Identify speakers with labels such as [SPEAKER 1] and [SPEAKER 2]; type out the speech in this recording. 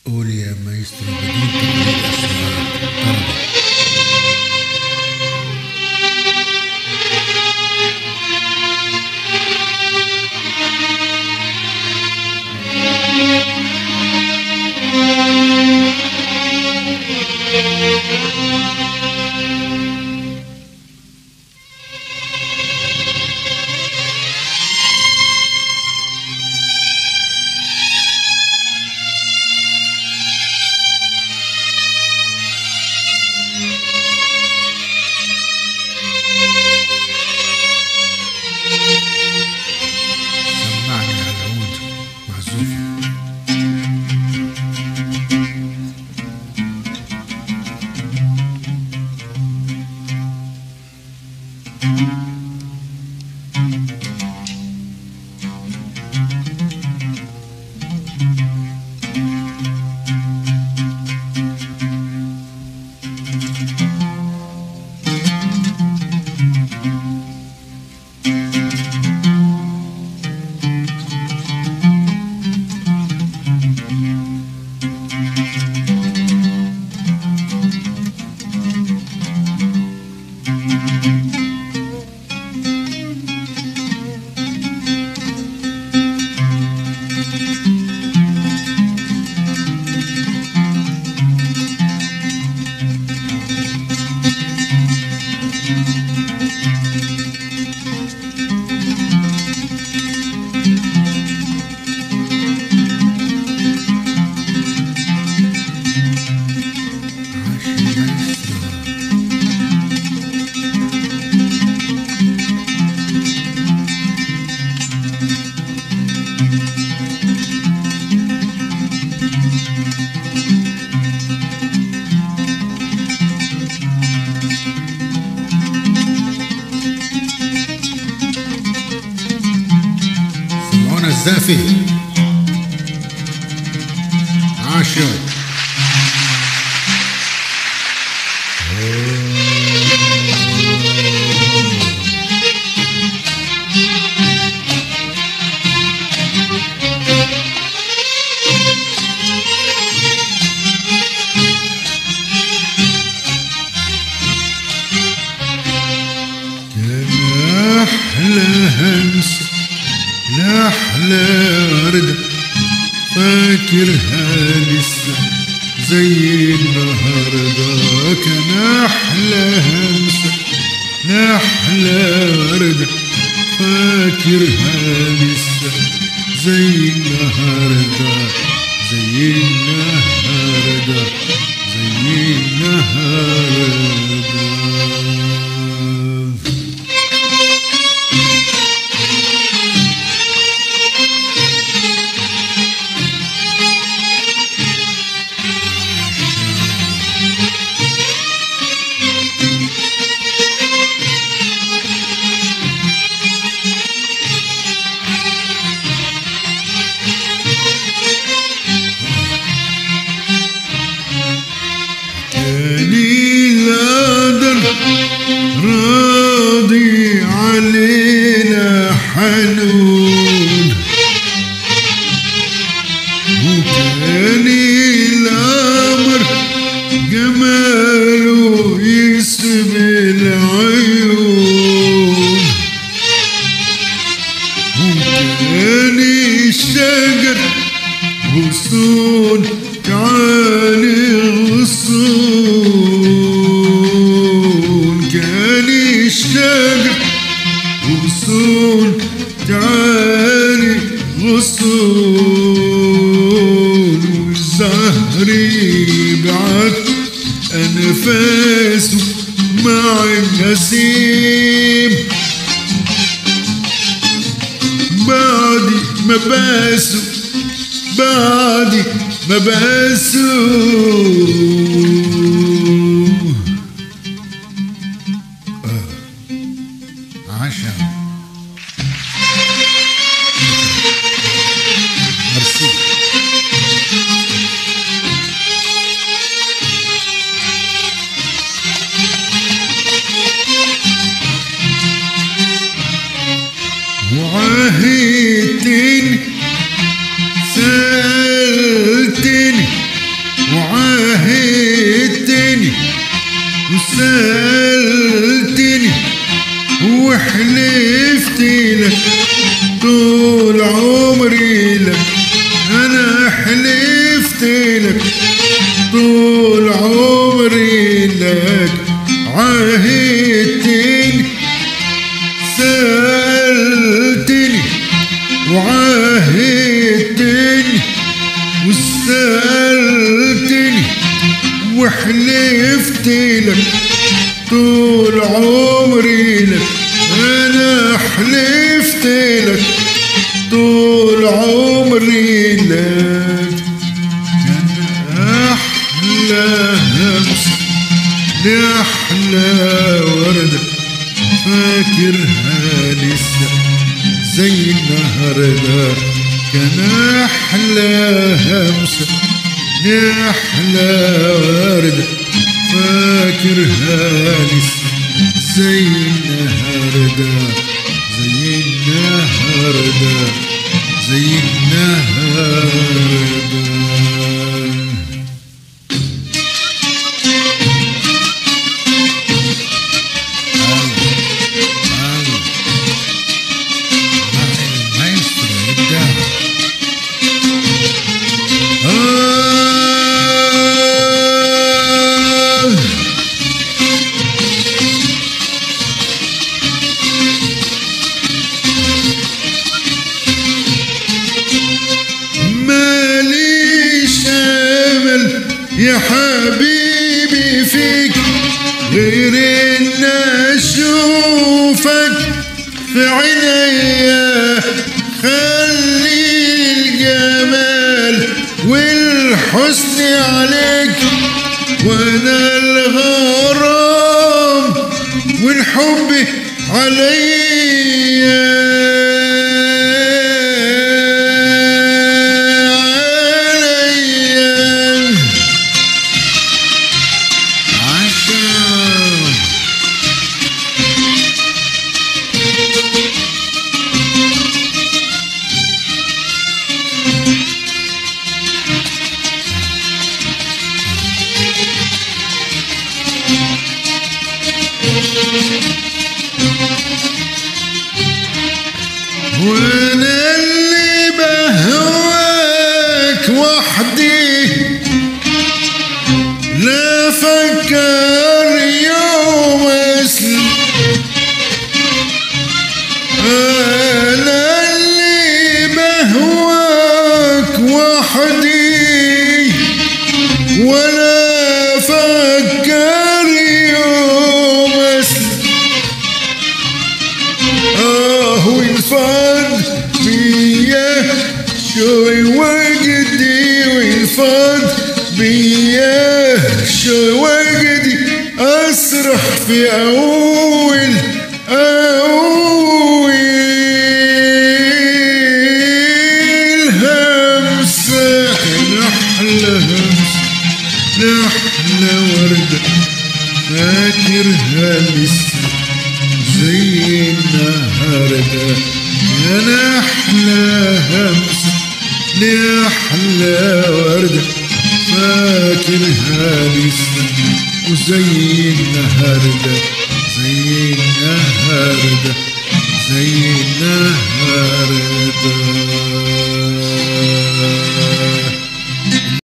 [SPEAKER 1] قول يا مايسترو بدون تقليد أسماء طربة سمعني على العود معزوف عاش المايسترو سمعونا الزافي عاشر كان أحلى همسة لا أحلى وردة فاكرها لسه زي النهاردة كان أحلى همسة لا أحلى وردة فاكرها لسه زي النهاردة زي النهاردة زي النهاردة تاني القدر راضي علينا حنون وكان الأمر جماله يسبي العيون وكان الشجر غصون تعالي غصون كان الشجر غصون تعالي غصون والزهر يبعت أنفاسه مع النسيم بعد ما باسوا بعد ما باسوا آه. عشا ميرسي وعاهدتني سألتني حلفت لك طول عمري لك عاهدتني سألتني وعاهدتني وسألتني وحلفت لك طول عمري لك أنا حلفت لك طول عمري لك كان أحلى همسة لأحلى وردة فاكرها لسه زي النهاردة كان أحلى همسة لأحلى وردة فاكرها لسه زي النهاردة زي النهاردة زي النهاردة ماليش امل يا حبيبي فيك غير ان اشوفك في عينيا خلي الجمال والحسن عليك وانا الغرام والحب عليا عليا عشان وانا اللي بهواك وحدي لا فكر يوم اسلم انا اللي بهواك وحدي ولا فكر يوم اسلم اه وينفض بيا شوي وجدي وينفض بيا شوي وجدي اسرح في اول اول همسة احلى همسة احلى وردة فاكرها لسه زي النهاردة أنا أحلى همسة لأحلى وردة فاكرها لسه وزي النهاردة زي النهاردة زي النهاردة